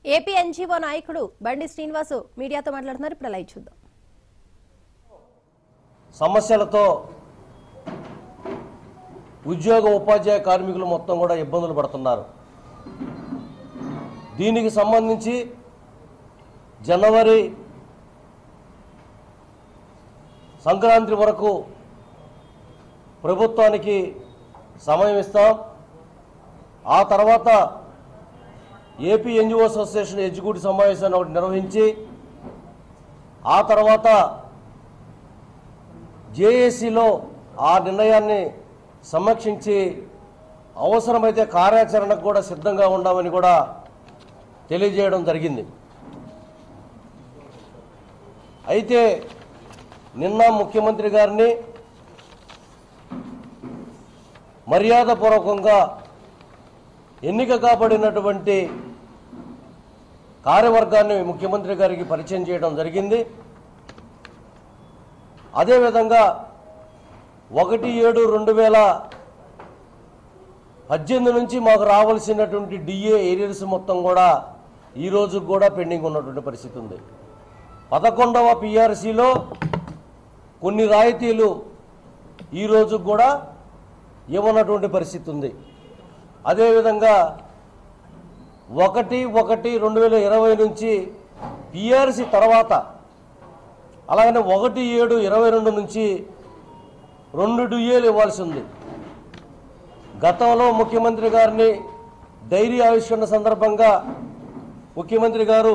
AP NGO నాయకుడు బండి శ్రీనివాసు మీడియాతో మాట్లాడుతున్నారు ఇప్పుడు లైవ్ చూద్దాం సమస్యలతో ఉద్యోగ ఉపాధ్యాయ కార్మికులు మొత్తం కూడా ఇబ్బందులు పడుతున్నారు దీనికి సంబంధించి జనవరి సంక్రాంతి వరకు ప్రభుత్వానికి సమయం ఇస్తాం ఆ తర్వాత ఏపీ ఎన్జిఓ అసోసియేషన్ ఎగ్జిక్యూటివ్ సమావేశాన్ని ఒకటి నిర్వహించి ఆ తర్వాత జేఏసీలో ఆ నిర్ణయాన్ని సమీక్షించి అవసరమైతే కార్యాచరణకు కూడా సిద్ధంగా ఉన్నామని కూడా తెలియజేయడం జరిగింది అయితే నిన్న ముఖ్యమంత్రి గారిని మర్యాదపూర్వకంగా ఎన్నిక కాబడినటువంటి కార్యవర్గాన్ని ముఖ్యమంత్రి గారికి పరిచయం చేయడం జరిగింది అదేవిధంగా ఒకటి ఏడు రెండు వేల పద్దెనిమిది నుంచి మాకు రావాల్సినటువంటి డిఏ ఏరియర్స్ మొత్తం కూడా ఈ రోజు కూడా పెండింగ్ ఉన్నటువంటి పరిస్థితి ఉంది పదకొండవ పిఆర్సీలో కొన్ని రాయితీలు ఈ రోజు కూడా ఇవ్వనటువంటి పరిస్థితి ఉంది అదేవిధంగా ఒకటి ఒకటి రెండు వేల ఇరవై నుంచి పిఆర్సీ తర్వాత అలాగనే ఒకటి ఏడు ఇరవై రెండు నుంచి రెండు డిఏలు ఇవ్వాల్సి ఉంది గతంలో ముఖ్యమంత్రి గారిని డైరీ ఆవిష్కరణ సందర్భంగా ముఖ్యమంత్రి గారు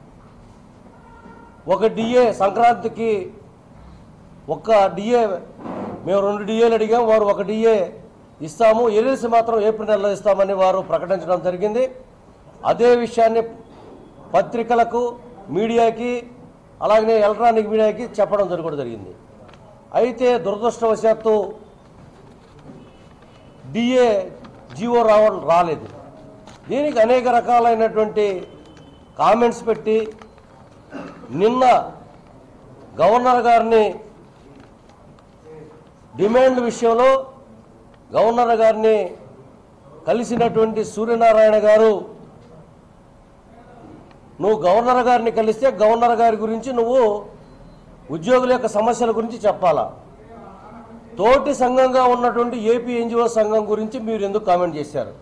ఒక డిఏ సంక్రాంతికి ఒక్క డిఏ మేము రెండు డిఏలు అడిగాం వారు ఒక డిఏ ఇస్తాము ఎల్ఎల్సి మాత్రం ఏప్రిల్ నెలలో ఇస్తామని వారు ప్రకటించడం జరిగింది అదే విషయాన్ని పత్రికలకు మీడియాకి అలాగనే ఎలక్ట్రానిక్ మీడియాకి చెప్పడం జరగడం జరిగింది అయితే దురదృష్టవశాత్తు డిఏ జీవో రావడం రాలేదు దీనికి అనేక రకాలైనటువంటి కామెంట్స్ పెట్టి నిన్న గవర్నర్ గారిని డిమాండ్ విషయంలో గవర్నర్ గారిని కలిసినటువంటి సూర్యనారాయణ గారు నువ్వు గవర్నర్ గారిని కలిస్తే గవర్నర్ గారి గురించి నువ్వు ఉద్యోగుల యొక్క సమస్యల గురించి చెప్పాలా తోటి సంఘంగా ఉన్నటువంటి ఏపీ ఎన్జిఓ సంఘం గురించి మీరు ఎందుకు కామెంట్ చేశారు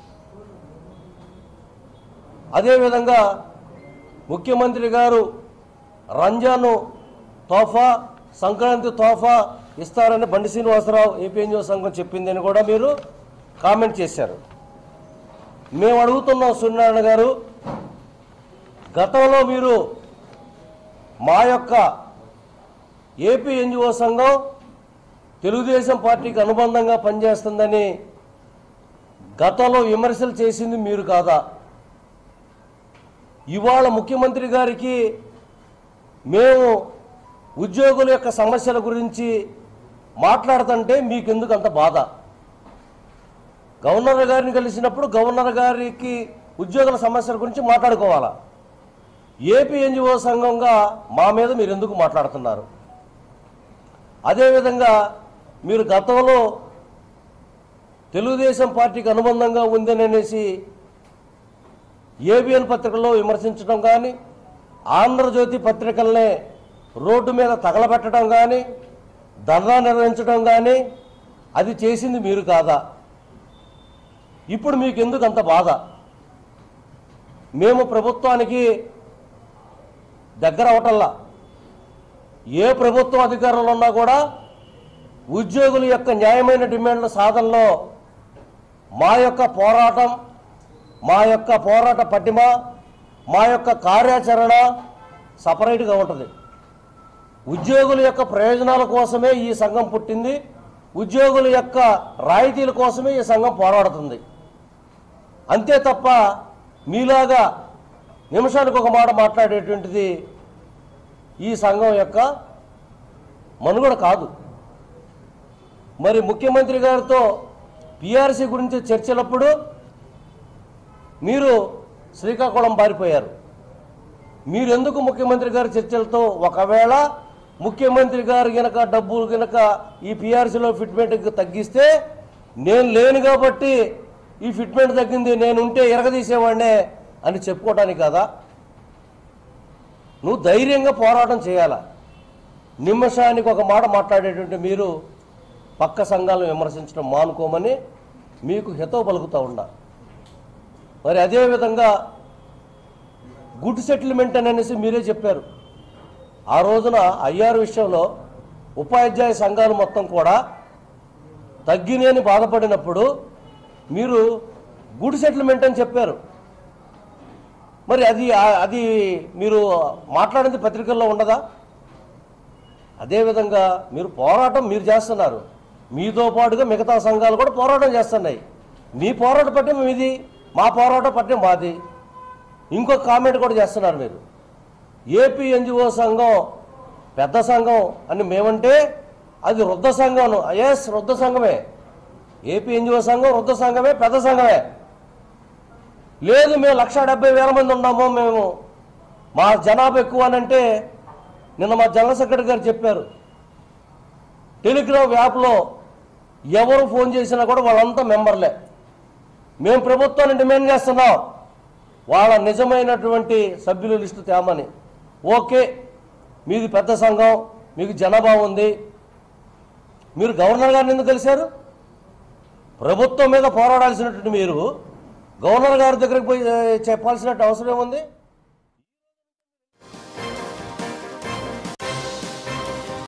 అదేవిధంగా ముఖ్యమంత్రి గారు రంజాను తోఫా సంక్రాంతి తోఫా ఇస్తారని బండి శ్రీనివాసరావు ఏపీ ఎన్జిఓ సంఘం చెప్పిందని కూడా మీరు కామెంట్ చేశారు మేము అడుగుతున్నాం సూర్యనారాయణ గారు గతంలో మీరు మా యొక్క ఏపీ ఎన్జిఓ సంఘం తెలుగుదేశం పార్టీకి అనుబంధంగా పనిచేస్తుందని గతంలో విమర్శలు చేసింది మీరు కాదా ఇవాళ ముఖ్యమంత్రి గారికి మేము ఉద్యోగుల యొక్క సమస్యల గురించి మాట్లాడుతుంటే మీకెందుకు అంత బాధ గవర్నర్ గారిని కలిసినప్పుడు గవర్నర్ గారికి ఉద్యోగుల సమస్యల గురించి మాట్లాడుకోవాలా ఏపీ ఎన్జిఓ సంఘంగా మా మీద మీరు ఎందుకు మాట్లాడుతున్నారు అదేవిధంగా మీరు గతంలో తెలుగుదేశం పార్టీకి అనుబంధంగా ఉందని అనేసి ఏబిఎన్ పత్రికల్లో విమర్శించడం కానీ ఆంధ్రజ్యోతి పత్రికల్ని రోడ్డు మీద తగలబెట్టడం కానీ ధర్నా నిర్వహించడం కానీ అది చేసింది మీరు కాదా ఇప్పుడు మీకు ఎందుకు అంత బాధ మేము ప్రభుత్వానికి దగ్గర అవటల్లా ఏ ప్రభుత్వం అధికారంలో ఉన్నా కూడా ఉద్యోగుల యొక్క న్యాయమైన డిమాండ్ల సాధనలో మా యొక్క పోరాటం మా యొక్క పోరాట పటిమ మా యొక్క కార్యాచరణ సపరేట్గా ఉంటుంది ఉద్యోగుల యొక్క ప్రయోజనాల కోసమే ఈ సంఘం పుట్టింది ఉద్యోగుల యొక్క రాయితీల కోసమే ఈ సంఘం పోరాడుతుంది అంతే తప్ప మీలాగా నిమిషానికి ఒక మాట మాట్లాడేటువంటిది ఈ సంఘం యొక్క మనుగడ కాదు మరి ముఖ్యమంత్రి గారితో పిఆర్సీ గురించి చర్చలప్పుడు మీరు శ్రీకాకుళం పారిపోయారు మీరెందుకు ముఖ్యమంత్రి గారి చర్చలతో ఒకవేళ ముఖ్యమంత్రి గారు గనక డబ్బులు గనక ఈ పిఆర్సీలో ఫిట్మెంట్ తగ్గిస్తే నేను లేను కాబట్టి ఈ ఫిట్మెంట్ తగ్గింది నేను ఉంటే ఎరగదీసేవాడినే అని చెప్పుకోవడానికి కదా నువ్వు ధైర్యంగా పోరాటం చేయాలా నిమిషానికి ఒక మాట మాట్లాడేటువంటి మీరు పక్క సంఘాలను విమర్శించడం మానుకోమని మీకు హితవు పలుకుతూ ఉన్నా మరి అదేవిధంగా గుడ్ సెటిల్మెంట్ అని అనేసి మీరే చెప్పారు ఆ రోజున ఐఆర్ విషయంలో ఉపాధ్యాయ సంఘాలు మొత్తం కూడా తగ్గినేని బాధపడినప్పుడు మీరు గుడ్ సెటిల్మెంట్ అని చెప్పారు మరి అది ఆ- అది మీరు మాట్లాడింది పత్రికల్లో ఉండదా అదేవిధంగా మీరు పోరాటం మీరు చేస్తున్నారు మీతో పాటుగా మిగతా సంఘాలు కూడా పోరాటం చేస్తున్నాయి మీ పోరాట పట్టిన మీది మా పోరాట పట్టిన మాది ఇంకొక కామెంట్ కూడా చేస్తున్నారు మీరు ఏపీ ఎన్జిఓ సంఘం పెద్ద సంఘం అని మేమంటే అది వృద్ధ సంఘం ఎస్ వృద్ధ సంఘమే ఏపీ ఎన్జిఓ సంఘం వృద్ధ సంఘమే పెద్ద సంఘమే లేదు మేము లక్ష డెబ్బై వేల మంది ఉన్నాము మేము మా జనాభా ఎక్కువ అని అంటే నిన్న మా జనరల్ సెక్రటరీ గారు చెప్పారు టెలిగ్రామ్ యాప్లో ఎవరు ఫోన్ చేసినా కూడా వాళ్ళంతా మెంబర్లే మేము ప్రభుత్వాన్ని డిమాండ్ చేస్తున్నాం వాళ్ళ నిజమైనటువంటి సభ్యుల లిస్టు తేమని ఓకే మీది పెద్ద సంఘం మీకు జనాభా ఉంది మీరు గవర్నర్ గారిని ఎందుకు కలిశారు ప్రభుత్వం మీద పోరాడాల్సినటువంటి మీరు గవర్నర్ గారి దగ్గరికి పోయి ఏ, చెప్పాల్సినట్టు అవసరం ఏముంది